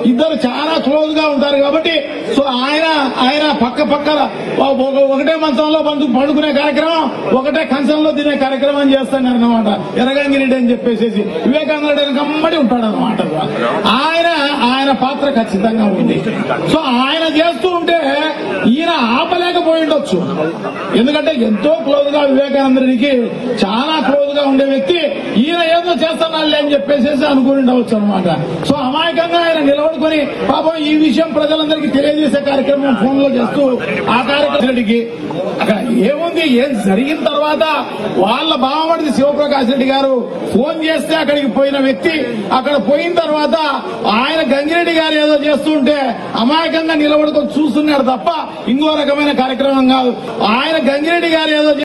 ఇద్దరు చాలా క్లోజ్ గా ఉంటారు కాబట్టి సో ఆయన ఆయన పక్క పక్కల ఒక- ఒకటే మంచంలో పండు పండుకునే కార్యక్రమం ఒకటే కంచంలో తినే కార్యక్రమం చేస్తున్నారు అనమాట ఎర్రగంగిరెడ్డి అని చెప్పేసి వివేకానంద రెడ్డి కమ్మడి ఉంటాడు అనమాట ఆయన ఆయన పాత్ర ఖచ్చితంగా ఉంది సో ఆయన చేస్తూ ఉంటే ఈయన ఆపలేకపోయి ఉండొచ్చు ఎందుకంటే ఎంతో క్లోజ్ గా వివేకానంద రెడ్డికి చాలా క్లోజ్ గా ఉండే వ్యక్తి ఈయన ఏదో చేస్తున్నాడులే అని చెప్పేసి అనుకుని ఉండవచ్చు అనమాట సో అమాయకంగా ఆయన నిలబడుకొని పాపం ఈ విషయం ప్రజలందరికీ తెలియజేసే కార్యక్రమం ఫోన్ లో చేస్తూ ఆ కార్యక్రమం రెడ్డికి అక్కడ ఏముంది ఏం జరిగిన తర్వాత వాళ్ళ బావమడిది శివప్రకాష్ రెడ్డి గారు ఫోన్ చేస్తే అక్కడికి పోయిన వ్యక్తి అక్కడ పోయిన తర్వాత ఆయన గంగిరెడ్డి గారు ఏదో చేస్తుంటే అమాయకంగా నిలబడుకొని చూస్తున్నాడు తప్ప ఇంకో రకమైన కార్యక్రమం కాదు ఆయన గంగిరెడ్డి గారు ఏదో